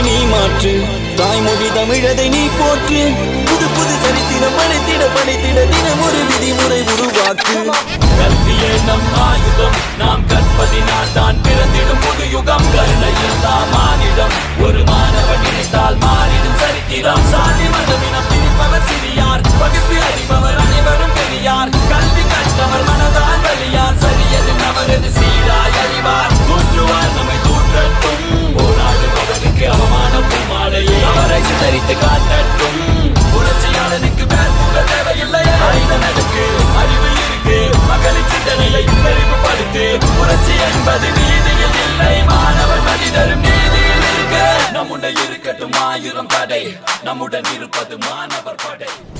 நீ மாற்று தாய்மொழி தமிழதை நீ போற்று புது புது சரித்திரம் படைத்திட படைத்திட தினம் ஒரு விதிமுறை உருவாக்கு கல்வியே நம் ஆயுதம் நாம் கற்பதினால் தான் பிறந்திடும் புது யுகம் கருணை இருந்தால் மானிடம் ஒரு மாணவன் நினைத்தால் மாறிடும் சரித்திரம் சாதி மதமினம் பிரிப்பவர் சிறியார் பகுத்து அறிபவர் அனைவரும் பெரியார் கல்வி கற்றவர் மனதால் வலியார் சரியது தவறது சீராய் அறிவார் தூற்றுவார் நம்மை தூற்றட்டும் போராடுபவருக்கு அவமானம் பூமாலையே அவரை சிதறித்து காட்டட்டும் புரட்சியாளனுக்கு பேர் புகழ் தேவையில்லை ஆயுதம் எதுக்கு அறிவு இருக்கு மகளின் சிந்தனையை பெருமைப்படுத்து புரட்சி என்பது நீதியில் இல்லை மாணவர் மனிதரும் நீதியில் இருக்க நம்முடன் இருக்கட்டும் ஆயிரம் தடை நம்முடன் இருப்பது மாணவர் படை